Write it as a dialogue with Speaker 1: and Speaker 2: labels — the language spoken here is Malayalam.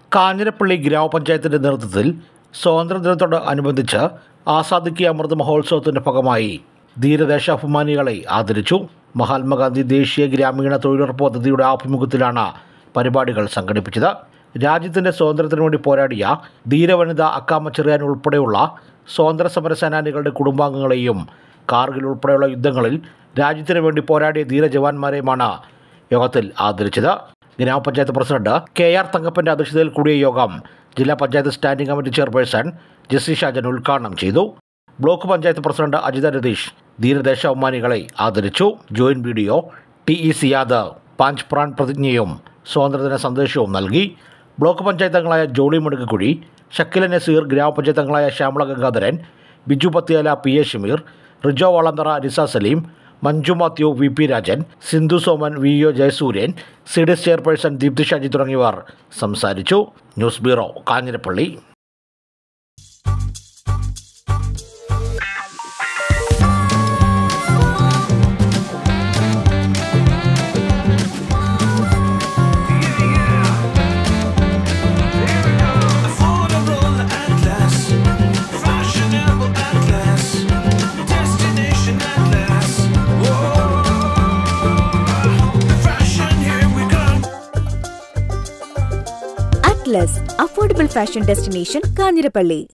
Speaker 1: കാഞ്ഞിരപ്പള്ളി ഗ്രാമപഞ്ചായത്തിന്റെ നേതൃത്വത്തിൽ സ്വാതന്ത്ര്യദിനത്തോട് അനുബന്ധിച്ച് ആസാദിക്ക് അമൃത് മഹോത്സവത്തിന്റെ ഭാഗമായി ധീരദേശാഭിമാനികളെ ആദരിച്ചു മഹാത്മാഗാന്ധി ദേശീയ ഗ്രാമീണ തൊഴിലുറപ്പ് പദ്ധതിയുടെ ആഭിമുഖ്യത്തിലാണ് പരിപാടികൾ സംഘടിപ്പിച്ചത് രാജ്യത്തിന്റെ സ്വാതന്ത്ര്യത്തിനു വേണ്ടി പോരാടിയ ധീരവനിത അക്കാമ ചെറിയാൻ ഉൾപ്പെടെയുള്ള സ്വാതന്ത്ര്യ സമര സേനാനികളുടെ കുടുംബാംഗങ്ങളെയും കാർഗിൽ ഉൾപ്പെടെയുള്ള യുദ്ധങ്ങളിൽ രാജ്യത്തിനു വേണ്ടി പോരാടിയ ധീരജവാന്മാരെയുമാണ് യോഗത്തിൽ ആദരിച്ചത് ഗ്രാമപഞ്ചായത്ത് പ്രസിഡന്റ് കെ ആർ തങ്കപ്പന്റെ അധ്യക്ഷതയിൽ കൂടിയ യോഗം ജില്ലാ panchayat standing committee chairperson Jessy Shajan ഉദ്ഘാടനം ചെയ്തു ബ്ലോക്ക് പഞ്ചായത്ത് പ്രസിഡന്റ് അജിത രതീഷ് ധീരദേശാഭിമാനികളെ ആദരിച്ചു joint BDO T E Siyad Panch Pran പ്രതിജ്ഞയും സ്വാതന്ത്ര്യദിന സന്ദേശവും നൽകി ബ്ലോക്ക് പഞ്ചായത്ത് അംഗങ്ങളായ ജോളി മുടുക്കുകുഴി ഷക്കില നസീർ ഗ്രാമപഞ്ചായത്ത് അംഗങ്ങളായ Shyamala Gangadharan Biju Pathiyala P A Shameer Rijo Valanthara Nisa Salim Manju Mathew V P Rajan Sindhu Soman V O Jayasuryan C D S chairperson Deepthi Shaji തുടങ്ങിയവർ സംസാരിച്ചു news bureau Kanjirappally
Speaker 2: Affordable at last, fashionable at last, destination at last. Whoa, fashion here we come.
Speaker 3: Atlas affordable fashion destination Kanjirappally